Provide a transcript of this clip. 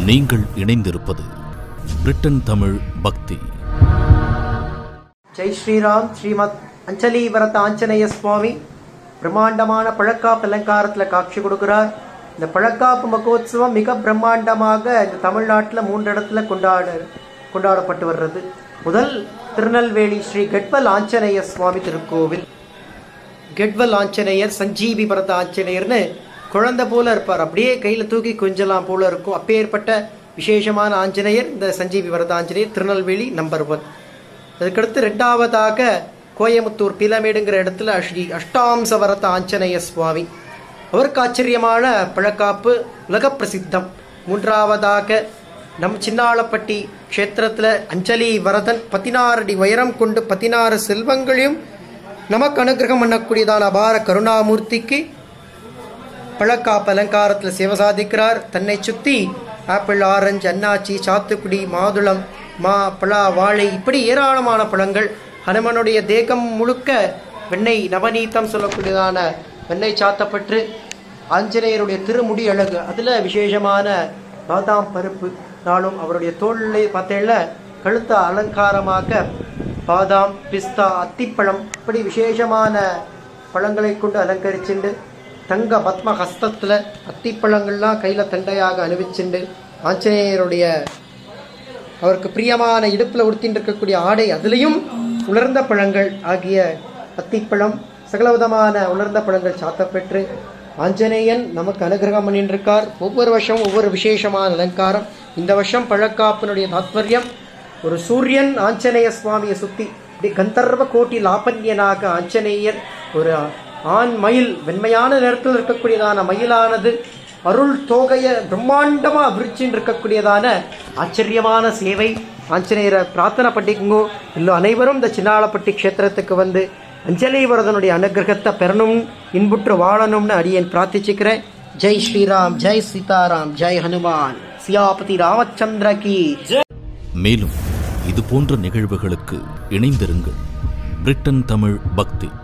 நீங்கள் இணைந்திருப்பது பிரிட்டன் தமிழ் பக்தி ஜெய் ஸ்ரீராம் ஸ்ரீமத் அஞ்சலீவரத ஆஞ்சநேய சுவாமி பிரம்மாண்டமான பழக்காப்பு அலங்காரத்தில் காட்சி கொடுக்கிறார் இந்த பழக்காப்பு மகோத்சவம் மிக பிரம்மாண்டமாக இந்த தமிழ்நாட்டில் மூன்று இடத்துல கொண்டாட கொண்டாடப்பட்டு வர்றது முதல் திருநெல்வேலி ஸ்ரீ கெட்வல் ஆஞ்சநேய சுவாமி திருக்கோவில் கெட்வல் ஆஞ்சநேயர் சஞ்சீவி பரத ஆஞ்சநேயர்னு குழந்தை போல இருப்பார் அப்படியே கையில் தூக்கி கொஞ்சலாம் போல இருக்கும் அப்பேற்பட்ட விசேஷமான ஆஞ்சநேயர் இந்த சஞ்சீவி பரத ஆஞ்சநேயர் திருநெல்வேலி நம்பர் ஒன் அதுக்கடுத்து ரெண்டாவதாக கோயமுத்தூர் பிலமேடுங்கிற இடத்துல ஸ்ரீ அஷ்டாம்ச வரத ஆஞ்சநேய சுவாமி அவருக்கு ஆச்சரியமான பழக்காப்பு உலக பிரசித்தம் மூன்றாவதாக நம் சின்னாளப்பட்டி க்ஷேத்திரத்தில் அஞ்சலி வரதன் பதினாறு அடி உயரம் கொண்டு பதினாறு செல்வங்களையும் நமக்கு அனுகிரகம் பண்ணக்கூடியதான அபார கருணாமூர்த்திக்கு பழக்காப்பு அலங்காரத்தில் சேவை சாதிக்கிறார் தன்னை சுற்றி ஆப்பிள் ஆரஞ்சு அன்னாச்சி சாத்துக்குடி மாதுளம் மா பலா வாழை இப்படி ஏராளமான பழங்கள் ஹனுமனுடைய தேகம் முழுக்க வெண்ணெய் நவநீதம் சொல்லக்கூடியதான வெண்ணெய் சாத்தப்பட்டு ஆஞ்சநேயருடைய திருமுடி அழகு அதில் விசேஷமான பாதாம் பருப்பு நாளும் அவருடைய தோளில் பார்த்தேன்ல கழுத்த அலங்காரமாக பாதாம் பிஸ்தா அத்திப்பழம் இப்படி விசேஷமான பழங்களை கொண்டு அலங்கரிச்சுண்டு தங்க பத்ம ஹஸ்தத்தில் அத்திப்பழங்கள்லாம் கையில் தண்டையாக அணிவிச்சுண்டு ஆஞ்சநேயருடைய அவருக்கு பிரியமான இடுப்பில் உடுத்தின்னு இருக்கக்கூடிய ஆடை அதுலேயும் உலர்ந்த பழங்கள் ஆகிய அத்திப்பழம் சகலவிதமான உலர்ந்த பழங்கள் சாத்தப்பெற்று ஆஞ்சநேயன் நமக்கு அனுகிரகம் பண்ணிட்டு இருக்கார் ஒவ்வொரு வருஷம் ஒவ்வொரு விசேஷமான அலங்காரம் இந்த வருஷம் பழக்காப்பினுடைய தாத்பரியம் ஒரு சூரியன் ஆஞ்சநேய சுவாமியை சுத்தி இப்படி கந்தர்வ கோட்டி லாபன்யனாக ஆஞ்சநேயர் ஒரு ஆண் மயில் வெண்மையான நேரத்தில் இருக்கக்கூடியதான மயிலானது அருள் தோகைய பிரம்மாண்டமா விரிச்சின்னு இருக்கக்கூடியதான ஆச்சரியமான சேவை ஆஞ்சநேயரை பிரார்த்தனை பண்ணிக்கோங்க இல்லை அனைவரும் இந்த சின்னாளப்பட்டி க்ஷேத்திரத்துக்கு வந்து அஞ்சலீவரதனுடைய அனுகிரகத்தை பெறணும் இன்புற்று வாழணும்னு அடியேன் பிரார்த்திச்சுக்கிறேன் ஜெய் ஸ்ரீராம் ஜெய் சீதாராம் ஜெய் ஹனுமான் சியாபதி ராமச்சந்திர கி மேலும் இது போன்ற நிகழ்வுகளுக்கு இணைந்திருங்கள் பிரிட்டன் தமிழ் பக்தி